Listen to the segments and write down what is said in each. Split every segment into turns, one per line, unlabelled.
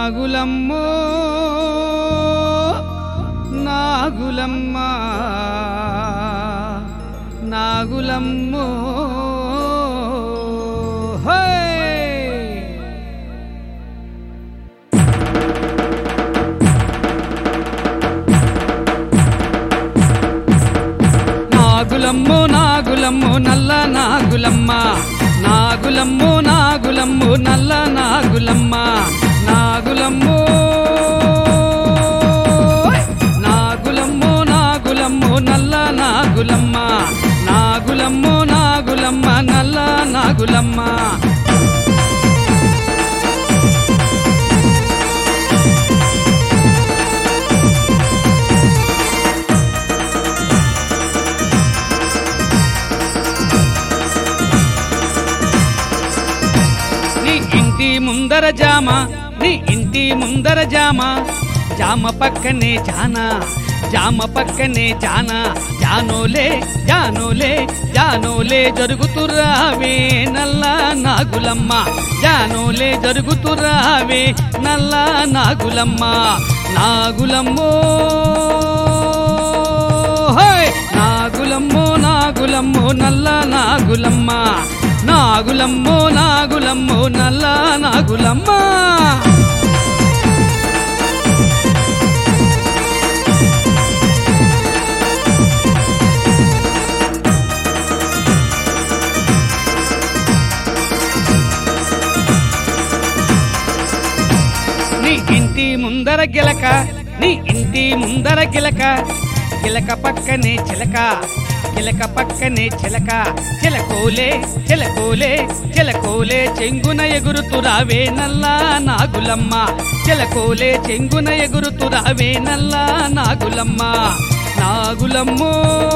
నాగులమ్మో నాగులమ్మ నాగులమ్మో హే నాగులమ్మో నాగులమ్మో నల్ల నాగులమ్మ నాగులమ్మో నాగులమ్మో నల్ల నాగులమ్మ నాగులమ్మో నాగులమ్మో నాగులమ్మో నల్ల నాగులమ్మ నాగులమ్మో నాగులమ్మ నల్ల నాగులమ్మ నీ ఇంటి ముందర జామ నీ ఇంటి ముందర జామ జామ పక్కనే జానా జామ పక్కనే జానా జానోలే జానోలే జానోలే జరుగుతురావే నల్ల నాగులమ్మ జానోలే జరుగుతురావే నల్ల నాగులమ్మ నాగులమ్మో హోయ్! నాగులమ్మో నాగులమ్మో నల్ల నాగులమ్మ నాగులమ్మో నాగులమ్మో నల్ల నాగులమ్మ నీ ఇంటి ముందర గిలక నీ ఇంటి ముందర గిలక గిలక పక్కనే చిలక గిలక పక్కనే చిలక చిలకోలే చిలకోలే చిలకోలే చెంగున ఎగురుతురావే నల్ల నాగులమ్మ చిలకోలే చెంగున ఎగురుతురావే నల్ల నాగులమ్మ నాగులమ్మో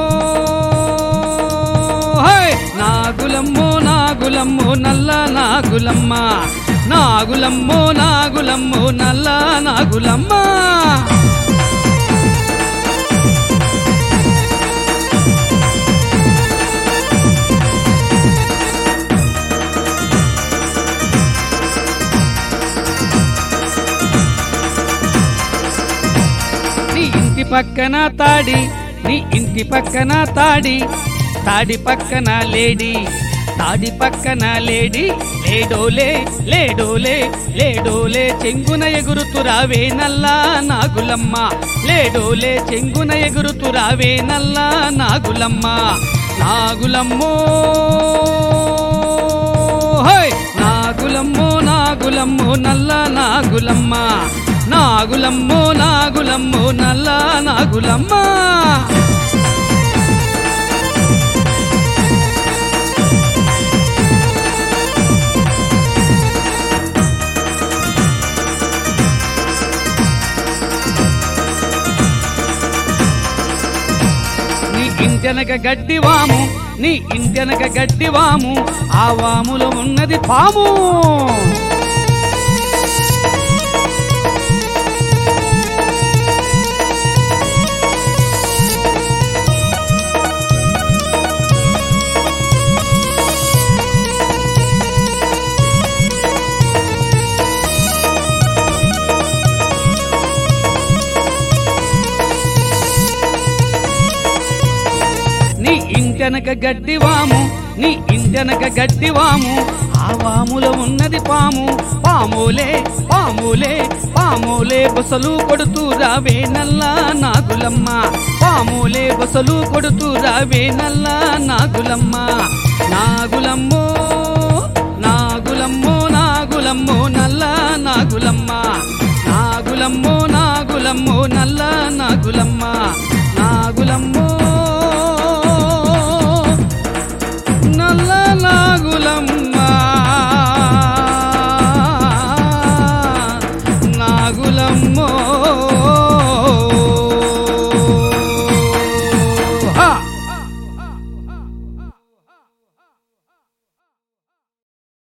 హోయ్! నాగులమ్మో నాగులమ్మో నల్ల నాగులమ్మ నాగులమ్మో నాగులమ్మో నల్ల నాగులమ్మ నీ ఇంటి పక్కన తాడి నీ ఇంటి పక్కన తాడి తాడి పక్కన లేడి తాడి పక్కన లేడి లేడోలే లేడోలే లేడోలే చెంగున ఎగురుతురావే నల్లా నాగులమ్మ లేడోలే చెంగున ఎగురుతురావే నల్లా నాగులమ్మ నాగులమ్మో హోయ్! నాగులమ్మో నాగులమ్మో నల్ల నాగులమ్మ నాగులమ్మో నాగులమ్మో నల్ల నాగులమ్మ నీ ఇంటెనక గడ్డి వాము నీ ఇంటెనక గడ్డి వాము ఆ వాములో ఉన్నది పాము నీ ఇంటెనక గడ్డి వాము నీ ఇంటెనక గడ్డి వాము ఆ వాములో ఉన్నది పాము పాములే పాములే పాములే బొసలు కొడుతూ రావే నల్ల నాగులమ్మ పాములే బొసలు కొడుతూ రావే నల్ల నాగులమ్మ నాగులమ్మో నాగులమ్మో నాగులమ్మో నల్ల నాగులమ్మ నాగులమ్మో నాగులమ్మో నల్ల నాగులమ్మ